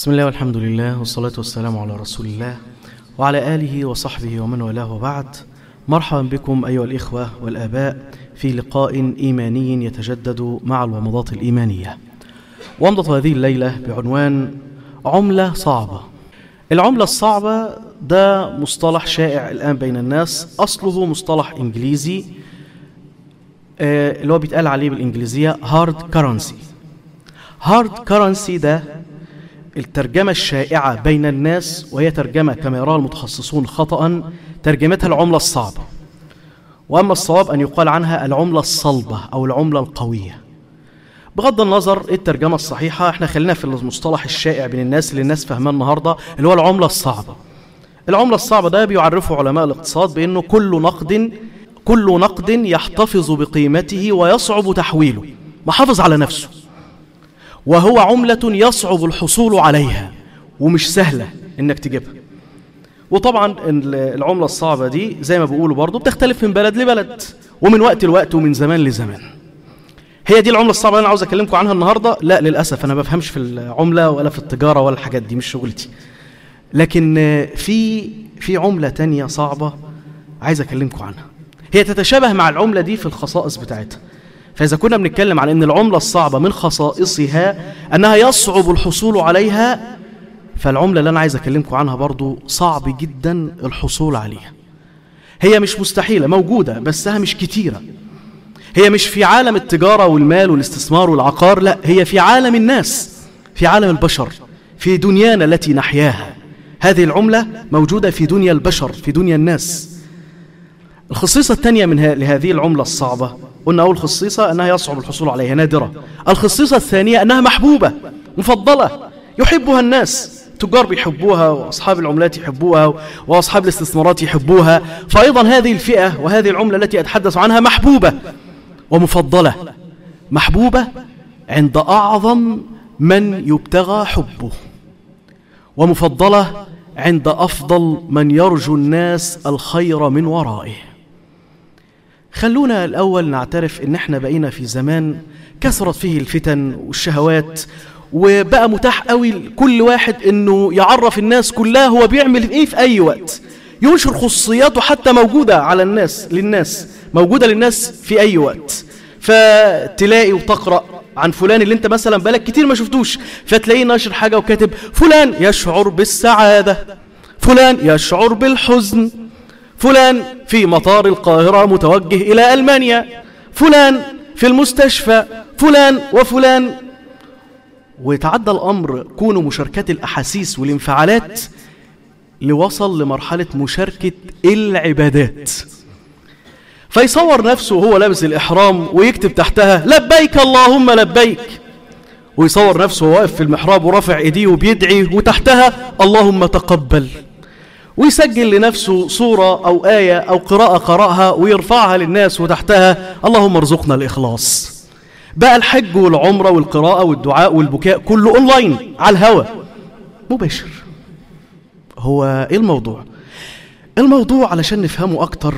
بسم الله والحمد لله والصلاة والسلام على رسول الله وعلى آله وصحبه ومن والاه وبعد مرحبا بكم أيها الإخوة والآباء في لقاء إيماني يتجدد مع الومضات الإيمانية ومضت هذه الليلة بعنوان عملة صعبة العملة الصعبة ده مصطلح شائع الآن بين الناس أصله مصطلح إنجليزي آه، اللي هو بيتقال عليه بالإنجليزية هارد كرنسي هارد كرنسي ده الترجمة الشائعة بين الناس وهي ترجمة كما يراها المتخصصون خطأ ترجمتها العملة الصعبة وأما الصواب أن يقال عنها العملة الصلبة أو العملة القوية بغض النظر ايه الترجمة الصحيحة احنا خلينا في المصطلح الشائع بين الناس اللي الناس فاهماه النهاردة اللي هو العملة الصعبة العملة الصعبة ده بيعرفه علماء الاقتصاد بأنه كل نقد كل نقد يحتفظ بقيمته ويصعب تحويله محافظ على نفسه وهو عملة يصعب الحصول عليها ومش سهلة انك تجيبها وطبعا العملة الصعبة دي زي ما بيقولوا برضو بتختلف من بلد لبلد ومن وقت لوقت ومن زمان لزمان هي دي العملة الصعبة اللي أنا عاوز أكلمكم عنها النهاردة لا للأسف أنا ما بفهمش في العملة ولا في التجارة ولا الحاجات دي مش شغلتي لكن في في عملة تانية صعبة عايز أكلمكم عنها هي تتشابه مع العملة دي في الخصائص بتاعتها فإذا كنا بنتكلم عن أن العملة الصعبة من خصائصها أنها يصعب الحصول عليها فالعملة اللي أنا عايز أكلمكم عنها برضو صعب جدا الحصول عليها هي مش مستحيلة موجودة بسها مش كتيرة هي مش في عالم التجارة والمال والاستثمار والعقار لا هي في عالم الناس في عالم البشر في دنيانا التي نحياها هذه العملة موجودة في دنيا البشر في دنيا الناس الخصيصة الثانية من لهذه العملة الصعبة قلنا أول خصيصة أنها يصعب الحصول عليها نادرة الخصيصة الثانية أنها محبوبة مفضلة يحبها الناس التجار بيحبوها وأصحاب العملات يحبوها وأصحاب الاستثمارات يحبوها فأيضا هذه الفئة وهذه العملة التي أتحدث عنها محبوبة ومفضلة محبوبة عند أعظم من يبتغى حبه ومفضلة عند أفضل من يرجو الناس الخير من ورائه خلونا الأول نعترف إن احنا بقينا في زمان كثرت فيه الفتن والشهوات وبقى متاح قوي لكل واحد انه يعرف الناس كلها هو بيعمل ايه في اي وقت ينشر خصوصياته حتى موجودة على الناس للناس موجودة للناس في اي وقت فتلاقي وتقرأ عن فلان اللي انت مثلا بالك كتير ما شفتوش فتلاقيه ناشر حاجة وكاتب فلان يشعر بالسعادة فلان يشعر بالحزن فلان في مطار القاهرة متوجه إلى ألمانيا فلان في المستشفى فلان وفلان ويتعدى الأمر كون مشاركات الأحاسيس والانفعالات لوصل لمرحلة مشاركة العبادات فيصور نفسه وهو لابس الإحرام ويكتب تحتها لبيك اللهم لبيك ويصور نفسه واقف في المحراب ورافع ايديه وبيدعي وتحتها اللهم تقبل ويسجل لنفسه صورة أو آية أو قراءة قرأها ويرفعها للناس وتحتها اللهم ارزقنا الإخلاص بقى الحج والعمرة والقراءة والدعاء والبكاء كله أونلاين على الهوى مباشر هو إيه الموضوع؟ الموضوع علشان نفهمه أكتر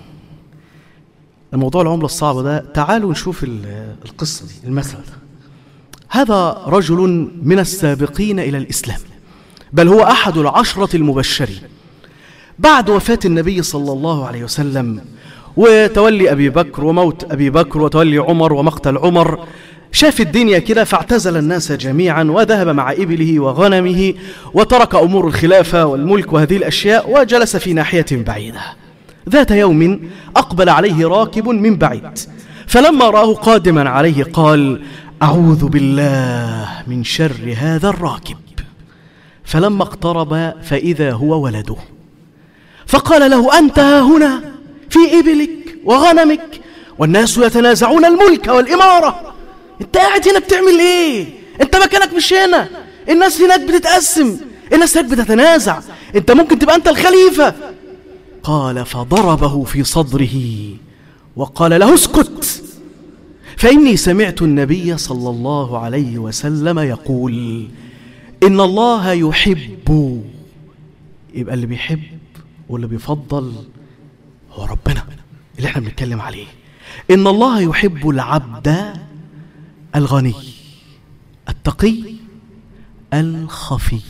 الموضوع العملة الصعبة ده تعالوا نشوف القصة دي المثل ده هذا رجل من السابقين إلى الإسلام بل هو أحد العشرة المبشرين بعد وفاة النبي صلى الله عليه وسلم وتولي أبي بكر وموت أبي بكر وتولي عمر ومقتل عمر شاف الدنيا كده فاعتزل الناس جميعا وذهب مع إبله وغنمه وترك أمور الخلافة والملك وهذه الأشياء وجلس في ناحية بعيدة ذات يوم أقبل عليه راكب من بعيد فلما رآه قادما عليه قال أعوذ بالله من شر هذا الراكب فلما اقترب فإذا هو ولده فقال له أنت ها هنا في إبلك وغنمك والناس يتنازعون الملك والإمارة أنت قاعد هنا بتعمل إيه أنت مكانك مش هنا الناس هناك بتتقسم الناس هناك بتتنازع أنت ممكن تبقى أنت الخليفة قال فضربه في صدره وقال له اسكت فإني سمعت النبي صلى الله عليه وسلم يقول إن الله يحب يبقى اللي بيحب واللي بيفضل هو ربنا اللي احنا بنتكلم عليه إن الله يحب العبد الغني التقي الخفي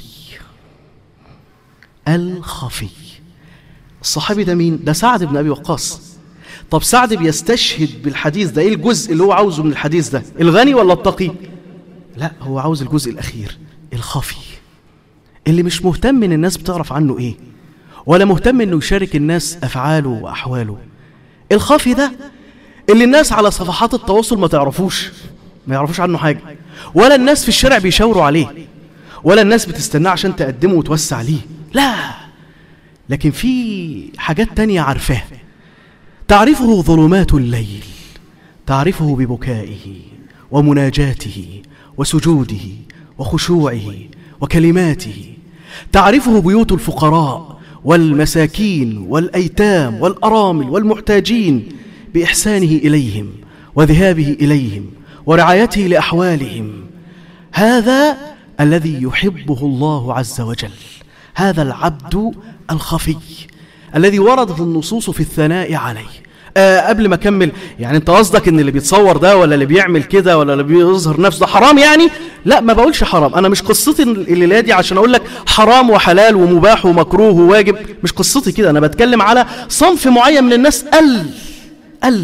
الخفي الصحابي ده مين ده سعد بن ابي وقاص طب سعد بيستشهد بالحديث ده ايه الجزء اللي هو عاوزه من الحديث ده الغني ولا التقي لا هو عاوز الجزء الاخير الخفي اللي مش مهتم ان الناس بتعرف عنه ايه ولا مهتم انه يشارك الناس افعاله واحواله الخفي ده اللي الناس على صفحات التواصل ما تعرفوش ما يعرفوش عنه حاجه ولا الناس في الشارع بيشاوروا عليه ولا الناس بتستناه عشان تقدمه وتوسع ليه لا لكن في حاجات تانية عارفاه تعرفه ظلمات الليل تعرفه ببكائه ومناجاته وسجوده وخشوعه وكلماته تعرفه بيوت الفقراء والمساكين والايتام والارامل والمحتاجين باحسانه اليهم وذهابه اليهم ورعايته لاحوالهم هذا الذي يحبه الله عز وجل هذا العبد الخفي الذي وردت النصوص في الثناء عليه آه قبل ما اكمل يعني انت قصدك ان اللي بيتصور ده ولا اللي بيعمل كده ولا اللي بيظهر نفسه ده حرام يعني لا ما بقولش حرام انا مش قصتي الليله دي عشان اقول لك حرام وحلال ومباح ومكروه وواجب مش قصتي كده انا بتكلم على صنف معين من الناس قل قل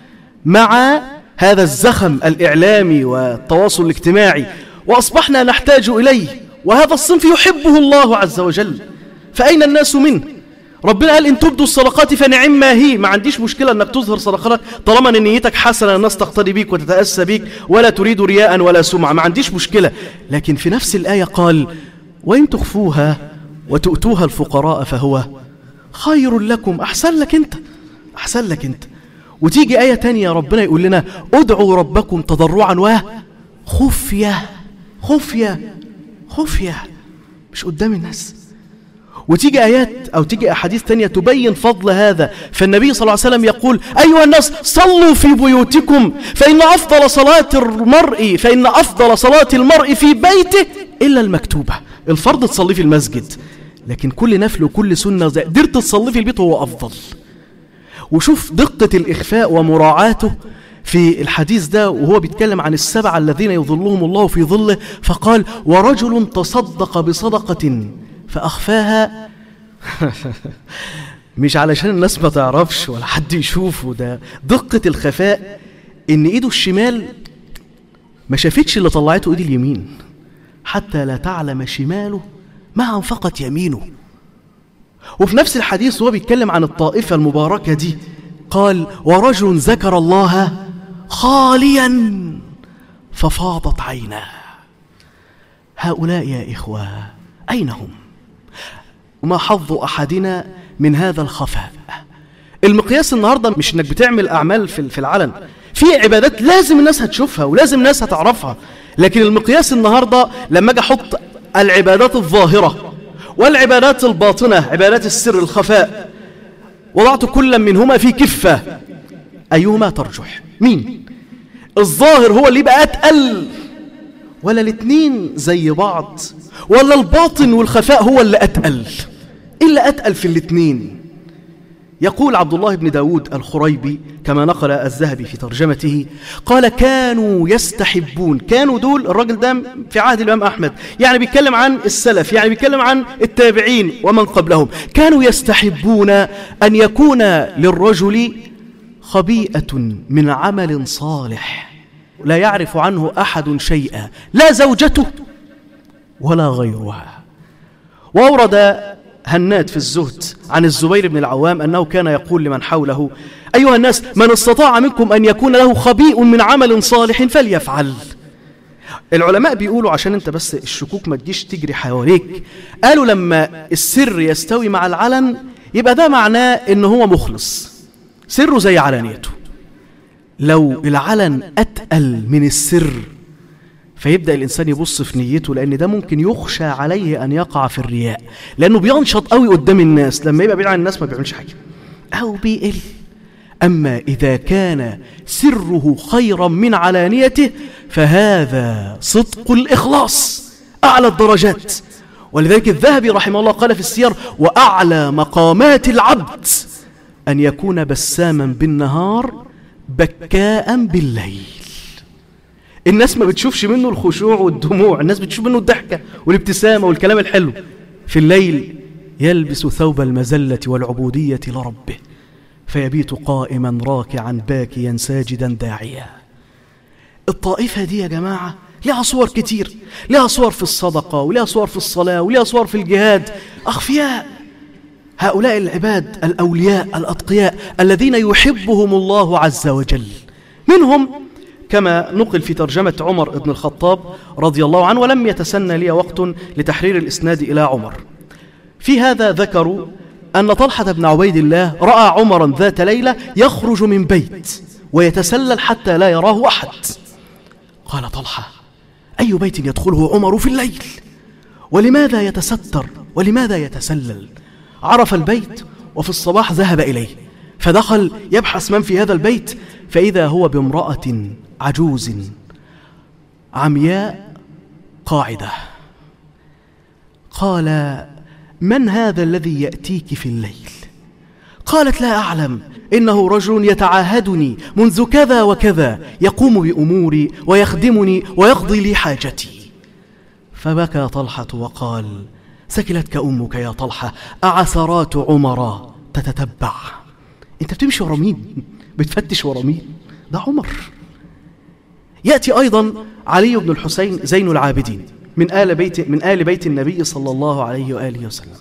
مع هذا الزخم الاعلامي والتواصل الاجتماعي واصبحنا نحتاج اليه وهذا الصنف يحبه الله عز وجل فاين الناس منه ربنا قال إن تبدوا الصدقات فنعم ما هي ما عنديش مشكلة أنك تظهر صدقاتك طالما أن نيتك حسنة الناس تقتدي بيك وتتأسى بيك ولا تريد رياء ولا سمعة ما عنديش مشكلة لكن في نفس الآية قال وإن تخفوها وتؤتوها الفقراء فهو خير لكم أحسن لك أنت أحسن لك أنت وتيجي آية تانية ربنا يقول لنا ادعوا ربكم تضرعا وخفية خفية خفية مش قدام الناس وتيجي آيات أو تيجي أحاديث تانية تبين فضل هذا فالنبي صلى الله عليه وسلم يقول أيها الناس صلوا في بيوتكم فإن أفضل صلاة المرء فإن أفضل صلاة المرء في بيته إلا المكتوبة الفرض تصلي في المسجد لكن كل نفل وكل سنة قدرت تصلي في البيت هو أفضل وشوف دقة الإخفاء ومراعاته في الحديث ده وهو بيتكلم عن السبعة الذين يظلهم الله في ظله فقال ورجل تصدق بصدقة فأخفاها مش علشان الناس ما تعرفش ولا حد يشوفه ده دقة الخفاء إن إيده الشمال ما شافتش اللي طلعته إيد اليمين حتى لا تعلم شماله ما أنفقت يمينه وفي نفس الحديث هو بيتكلم عن الطائفة المباركة دي قال ورجل ذكر الله خاليا ففاضت عيناه هؤلاء يا إخوة أين هم وما حظ أحدنا من هذا الخفاء المقياس النهاردة مش انك بتعمل أعمال في العلن في عبادات لازم الناس هتشوفها ولازم الناس هتعرفها لكن المقياس النهاردة لما اجي احط العبادات الظاهرة والعبادات الباطنة عبادات السر الخفاء وضعت كل منهما في كفة أيهما ترجح مين الظاهر هو اللي بقى أتقل ولا الاثنين زي بعض ولا الباطن والخفاء هو اللي أتقل إلا أتقل في الاثنين يقول عبد الله بن داود الخريبي كما نقل الذهبي في ترجمته قال كانوا يستحبون كانوا دول الراجل ده في عهد الإمام أحمد يعني بيتكلم عن السلف يعني بيتكلم عن التابعين ومن قبلهم كانوا يستحبون أن يكون للرجل خبيئة من عمل صالح لا يعرف عنه أحد شيئا لا زوجته ولا غيرها وأورد هناد في الزهد عن الزبير بن العوام أنه كان يقول لمن حوله أيها الناس من استطاع منكم أن يكون له خبيء من عمل صالح فليفعل العلماء بيقولوا عشان انت بس الشكوك ما تجيش تجري حواليك قالوا لما السر يستوي مع العلن يبقى ده معناه ان هو مخلص سره زي علانيته لو العلن أتقل من السر فيبدأ الإنسان يبص في نيته لأن ده ممكن يخشى عليه أن يقع في الرياء لأنه بينشط قوي قدام الناس لما يبقى بعيد عن الناس ما بيعملش حاجة أو بيقل أما إذا كان سره خيرا من علانيته فهذا صدق الإخلاص أعلى الدرجات ولذلك الذهبي رحمه الله قال في السير وأعلى مقامات العبد أن يكون بساما بالنهار بكاء بالليل الناس ما بتشوفش منه الخشوع والدموع الناس بتشوف منه الضحكة والابتسامة والكلام الحلو في الليل يلبس ثوب المزلة والعبودية لربه فيبيت قائما راكعا باكيا ساجدا داعيا الطائفة دي يا جماعة لها صور كتير لها صور في الصدقة ولها صور في الصلاة ولها صور في الجهاد أخفياء هؤلاء العباد الأولياء الأتقياء الذين يحبهم الله عز وجل منهم كما نقل في ترجمة عمر بن الخطاب رضي الله عنه ولم يتسنى لي وقت لتحرير الإسناد إلى عمر في هذا ذكروا أن طلحة بن عبيد الله رأى عمرا ذات ليلة يخرج من بيت ويتسلل حتى لا يراه أحد قال طلحة أي بيت يدخله عمر في الليل ولماذا يتستر ولماذا يتسلل عرف البيت وفي الصباح ذهب إليه فدخل يبحث من في هذا البيت فإذا هو بامرأة عجوز عمياء قاعدة قال من هذا الذي يأتيك في الليل قالت لا أعلم إنه رجل يتعاهدني منذ كذا وكذا يقوم بأموري ويخدمني ويقضي لي حاجتي فبكى طلحة وقال سكلتك أمك يا طلحة أعثرات عمر تتتبع أنت بتمشي ورا مين بتفتش ورا مين ده عمر يأتي أيضا علي بن الحسين زين العابدين من آل بيت من آل بيت النبي صلى الله عليه وآله وسلم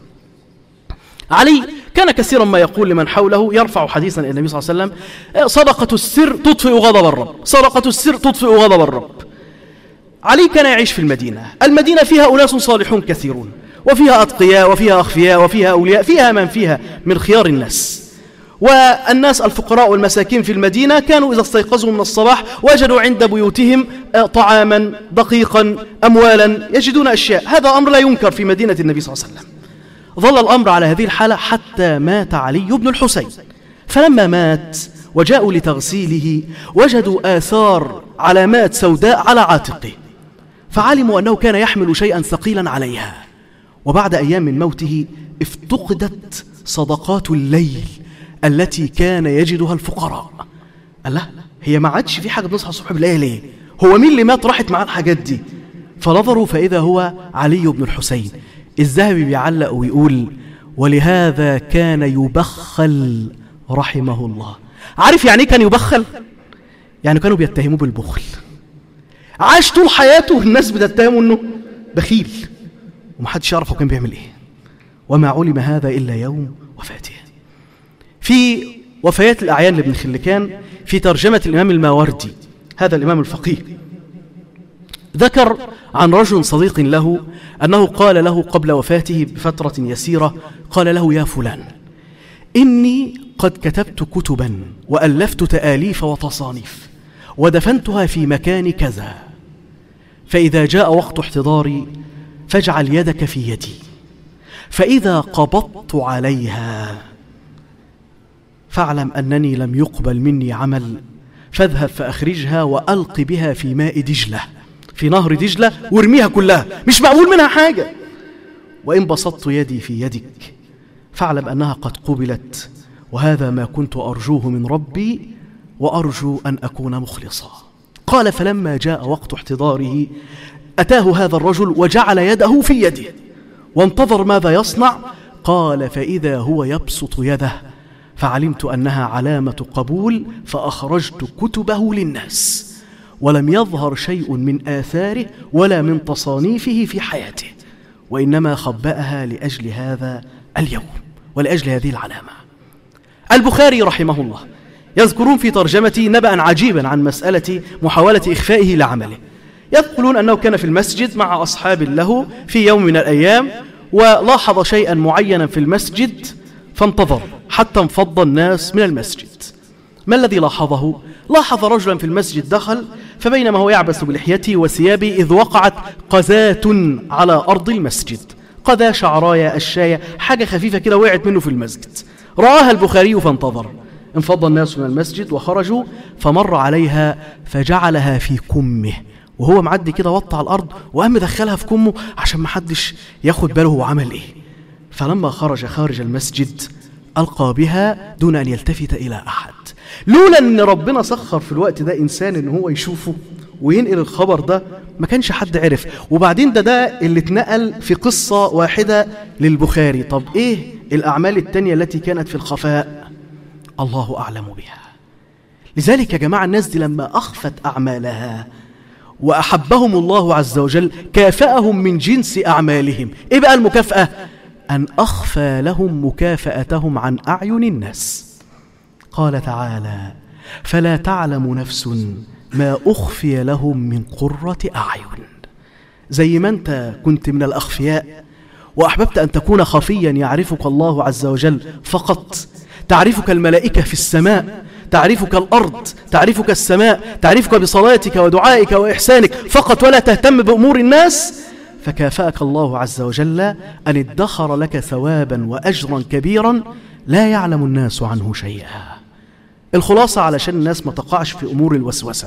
علي كان كثيرا ما يقول لمن حوله يرفع حديثا الى النبي صلى الله عليه وسلم صدقة السر تطفئ غضب الرب صدقة السر تطفئ غضب الرب علي كان يعيش في المدينة المدينة فيها أناس صالحون كثيرون وفيها أتقياء وفيها أخفياء وفيها أولياء فيها من فيها من خيار الناس والناس الفقراء والمساكين في المدينة كانوا إذا استيقظوا من الصباح وجدوا عند بيوتهم طعاما دقيقا أموالا يجدون أشياء هذا أمر لا ينكر في مدينة النبي صلى الله عليه وسلم ظل الأمر على هذه الحالة حتى مات علي بن الحسين فلما مات وجاءوا لتغسيله وجدوا آثار علامات سوداء على عاتقه فعلموا أنه كان يحمل شيئا ثقيلا عليها وبعد أيام من موته افتقدت صدقات الليل التي كان يجدها الفقراء قال لا هي ما عادش في حاجة بنصحى الصبح بالليل ليه هو مين اللي مات راحت معاه الحاجات دي فنظروا فإذا هو علي بن الحسين الذهبي بيعلق ويقول ولهذا كان يبخل رحمه الله عارف يعني كان يبخل يعني كانوا بيتهموه بالبخل عاش طول حياته الناس بتتهمه انه بخيل ومحدش يعرف هو كان بيعمل ايه وما علم هذا الا يوم وفاته في وفيات الاعيان لابن خلكان في ترجمه الامام الماوردي هذا الامام الفقيه ذكر عن رجل صديق له أنه قال له قبل وفاته بفترة يسيرة قال له يا فلان إني قد كتبت كتبا وألفت تآليف وتصانيف ودفنتها في مكان كذا فإذا جاء وقت احتضاري فاجعل يدك في يدي فإذا قبضت عليها فاعلم أنني لم يقبل مني عمل فاذهب فأخرجها وألق بها في ماء دجلة في نهر دجلة وارميها كلها مش معمول منها حاجة وإن بسطت يدي في يدك فاعلم أنها قد قبلت وهذا ما كنت أرجوه من ربي وأرجو أن أكون مخلصا قال فلما جاء وقت احتضاره أتاه هذا الرجل وجعل يده في يده وانتظر ماذا يصنع قال فإذا هو يبسط يده فعلمت أنها علامة قبول فأخرجت كتبه للناس ولم يظهر شيء من آثاره ولا من تصانيفه في حياته وإنما خبأها لأجل هذا اليوم ولأجل هذه العلامة البخاري رحمه الله يذكرون في ترجمته نبأ عجيبا عن مسألة محاولة إخفائه لعمله يقولون أنه كان في المسجد مع أصحاب له في يوم من الأيام ولاحظ شيئا معينا في المسجد فانتظر حتى انفض الناس من المسجد ما الذي لاحظه؟ لاحظ رجلا في المسجد دخل فبينما هو يعبس بلحيته وثيابه إذ وقعت قذاة على أرض المسجد قذا شعرايا الشاية حاجة خفيفة كده وقعت منه في المسجد رآها البخاري فانتظر انفض الناس من المسجد وخرجوا فمر عليها فجعلها في كمه وهو معدي كده وطى على الأرض وقام دخلها في كمه عشان ما حدش ياخد باله هو عمل إيه فلما خرج خارج المسجد ألقى بها دون أن يلتفت إلى أحد لولا أن ربنا سخر في الوقت ده إنسان أن هو يشوفه وينقل الخبر ده ما كانش حد عرف وبعدين ده ده اللي اتنقل في قصة واحدة للبخاري طب ايه الأعمال التانية التي كانت في الخفاء الله أعلم بها لذلك يا جماعة الناس دي لما أخفت أعمالها وأحبهم الله عز وجل كافأهم من جنس أعمالهم إيه بقى المكافأة؟ أن أخفى لهم مكافأتهم عن أعين الناس قال تعالى فلا تعلم نفس ما أخفي لهم من قرة أعين زي ما أنت كنت من الأخفياء وأحببت أن تكون خفيا يعرفك الله عز وجل فقط تعرفك الملائكة في السماء تعرفك الأرض تعرفك السماء تعرفك بصلاتك ودعائك وإحسانك فقط ولا تهتم بأمور الناس فكافأك الله عز وجل أن ادخر لك ثوابا وأجرا كبيرا لا يعلم الناس عنه شيئا الخلاصة علشان الناس ما تقعش في أمور الوسوسة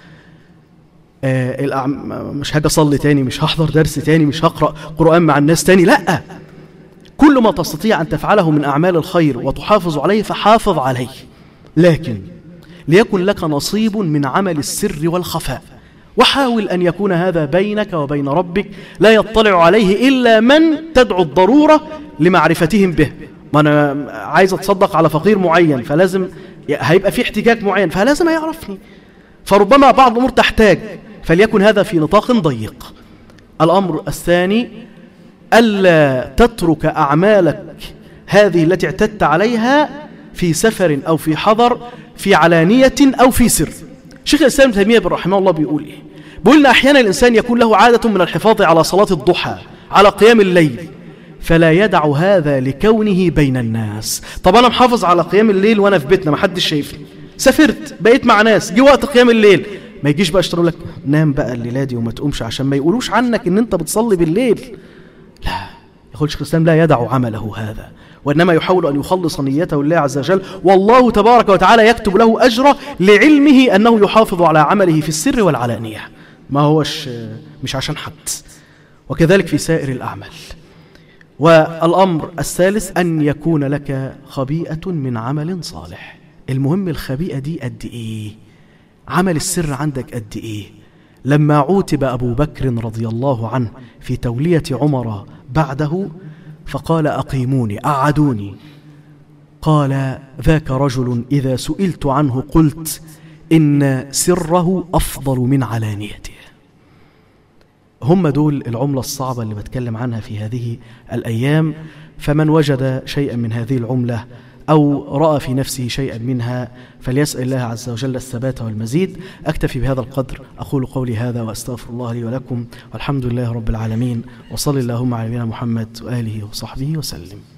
آه الأعم... مش هاجي أصلي تاني مش هحضر درس تاني مش هقرأ قرآن مع الناس تاني لأ كل ما تستطيع أن تفعله من أعمال الخير وتحافظ عليه فحافظ عليه لكن ليكن لك نصيب من عمل السر والخفاء وحاول أن يكون هذا بينك وبين ربك لا يطلع عليه إلا من تدعو الضرورة لمعرفتهم به ما أنا عايز أتصدق على فقير معين فلازم هيبقى في احتجاج معين فلازم يعرفني فربما بعض الأمور تحتاج فليكن هذا في نطاق ضيق الأمر الثاني ألا تترك أعمالك هذه التي اعتدت عليها في سفر أو في حضر في علانية أو في سر شيخ الإسلام تيمية بن رحمه الله بيقول إيه بيقول إن أحيانا الإنسان يكون له عادة من الحفاظ على صلاة الضحى على قيام الليل فلا يدع هذا لكونه بين الناس طب أنا محافظ على قيام الليل وأنا في بيتنا ما حدش شايفني سافرت بقيت مع ناس جه وقت قيام الليل ما يجيش بقى اشتروا لك نام بقى الليلة دي وما تقومش عشان ما يقولوش عنك ان انت بتصلي بالليل لا يقول شيخ الإسلام لا يدع عمله هذا وإنما يحاول أن يخلص نيته لله عز وجل والله تبارك وتعالى يكتب له أجره لعلمه أنه يحافظ على عمله في السر والعلانية ما هوش مش عشان حد وكذلك في سائر الأعمال والأمر الثالث أن يكون لك خبيئة من عمل صالح المهم الخبيئة دي قد إيه عمل السر عندك قد إيه لما عوتب أبو بكر رضي الله عنه في تولية عمر بعده فقال أقيموني أعدوني قال ذاك رجل إذا سئلت عنه قلت إن سره أفضل من علانيته هم دول العملة الصعبة اللي بتكلم عنها في هذه الأيام فمن وجد شيئا من هذه العملة أو رأى في نفسه شيئا منها فليسأل الله عز وجل الثبات والمزيد أكتفي بهذا القدر أقول قولي هذا وأستغفر الله لي ولكم والحمد لله رب العالمين وصل اللهم على نبينا محمد وآله وصحبه وسلم